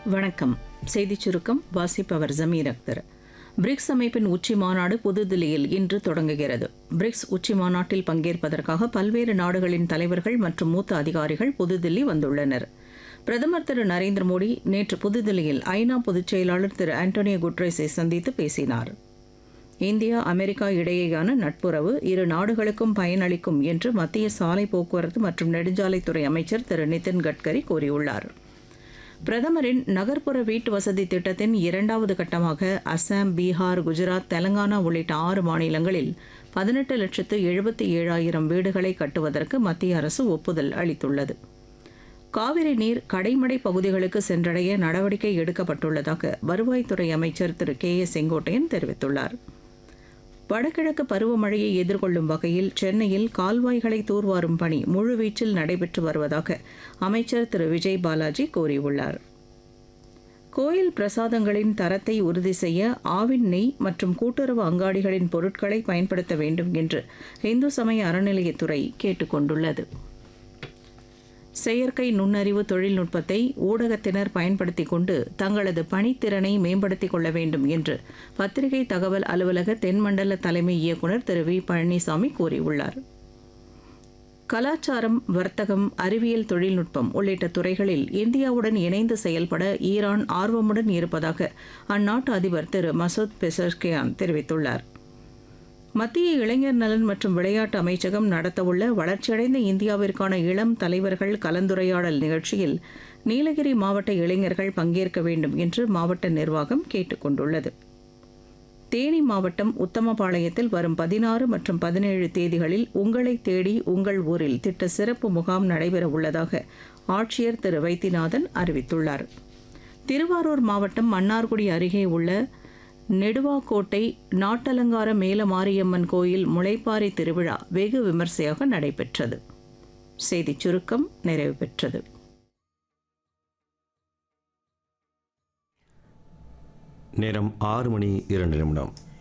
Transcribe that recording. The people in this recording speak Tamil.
வணக்கம் செய்திச் சுருக்கம் வாசிப்பவர் ஜமீர் அக்தர் பிரிக்ஸ் அமைப்பின் உச்சி மாநாடு புதுதில்லியில் இன்று தொடங்குகிறது பிரிக்ஸ் உச்சி மாநாட்டில் பங்கேற்பதற்காக பல்வேறு நாடுகளின் தலைவர்கள் மற்றும் மூத்த அதிகாரிகள் புதுதில்லி வந்துள்ளனர் பிரதமர் திரு நரேந்திர மோடி நேற்று புதுதில்லியில் ஐநா பொதுச் செயலாளர் திரு ஆண்டோனியோ குட்ரஸை சந்தித்து பேசினார் இந்தியா அமெரிக்கா இடையேயான நட்புறவு இரு நாடுகளுக்கும் பயனளிக்கும் என்று மத்திய சாலை போக்குவரத்து மற்றும் நெடுஞ்சாலைத்துறை அமைச்சர் திரு நிதின் கட்கரி கூறியுள்ளார் பிரதமரின் நகர்ப்புற வீட்டு வசதி திட்டத்தின் இரண்டாவது கட்டமாக அசாம் பீகார் குஜராத் தெலங்கானா உள்ளிட்ட ஆறு மாநிலங்களில் பதினெட்டு லட்சத்து எழுபத்தி ஏழாயிரம் வீடுகளை கட்டுவதற்கு மத்திய அரசு ஒப்புதல் அளித்துள்ளது காவிரி நீர் கடைமடை பகுதிகளுக்கு சென்றடைய நடவடிக்கை எடுக்கப்பட்டுள்ளதாக வருவாய்த்துறை அமைச்சர் திரு கே ஏ செங்கோட்டையன் தெரிவித்துள்ளார் வடகிழக்கு பருவமழையை எதிர்கொள்ளும் வகையில் சென்னையில் கால்வாய்களை தூர்வாரும் பணி முழுவீச்சில் நடைபெற்று வருவதாக அமைச்சர் திரு விஜய் பாலாஜி கூறியுள்ளார் கோயில் பிரசாதங்களின் தரத்தை உறுதி செய்ய ஆவின் நெய் மற்றும் கூட்டுறவு அங்காடிகளின் பொருட்களை பயன்படுத்த வேண்டும் என்று இந்து சமய அறநிலையத்துறை கேட்டுக் கொண்டுள்ளது செயற்கை நுண்ணறிவு தொழில்நுட்பத்தை ஊடகத்தினர் பயன்படுத்திக் கொண்டு தங்களது பணித்திறனை மேம்படுத்திக் கொள்ள வேண்டும் என்று பத்திரிகை தகவல் அலுவலக தென்மண்டல தலைமை இயக்குநர் திரு வி பழனிசாமி கூறியுள்ளார் கலாச்சாரம் வர்த்தகம் அறிவியல் தொழில்நுட்பம் உள்ளிட்ட துறைகளில் இந்தியாவுடன் இணைந்து செயல்பட ஈரான் ஆர்வமுடன் இருப்பதாக அந்நாட்டு அதிபர் திரு மசூத் பெசர்கியான் தெரிவித்துள்ளார் மத்திய இளைஞர் நலன் மற்றும் விளையாட்டு அமைச்சகம் நடத்தவுள்ள வளர்ச்சியடைந்த இந்தியாவிற்கான இளம் தலைவர்கள் கலந்துரையாடல் நிகழ்ச்சியில் நீலகிரி மாவட்ட இளைஞர்கள் பங்கேற்க வேண்டும் என்று மாவட்ட நிர்வாகம் கேட்டுக் கொண்டுள்ளது தேனி மாவட்டம் உத்தமபாளையத்தில் வரும் பதினாறு மற்றும் பதினேழு தேதிகளில் உங்களை தேடி உங்கள் ஊரில் திட்ட சிறப்பு முகாம் நடைபெற உள்ளதாக ஆட்சியர் திரு வைத்தியநாதன் அறிவித்துள்ளார் திருவாரூர் மாவட்டம் மன்னார்குடி அருகே உள்ள நெடுவாக்கோட்டை நாட்டலங்கார மேலமாரியம்மன் கோயில் முளைப்பாரி திருவிழா வெகு விமர்சையாக நடைபெற்றது செய்திச் சுருக்கம் நிறைவு பெற்றது நேரம் ஆறு மணி இரண்டு நிமிடம்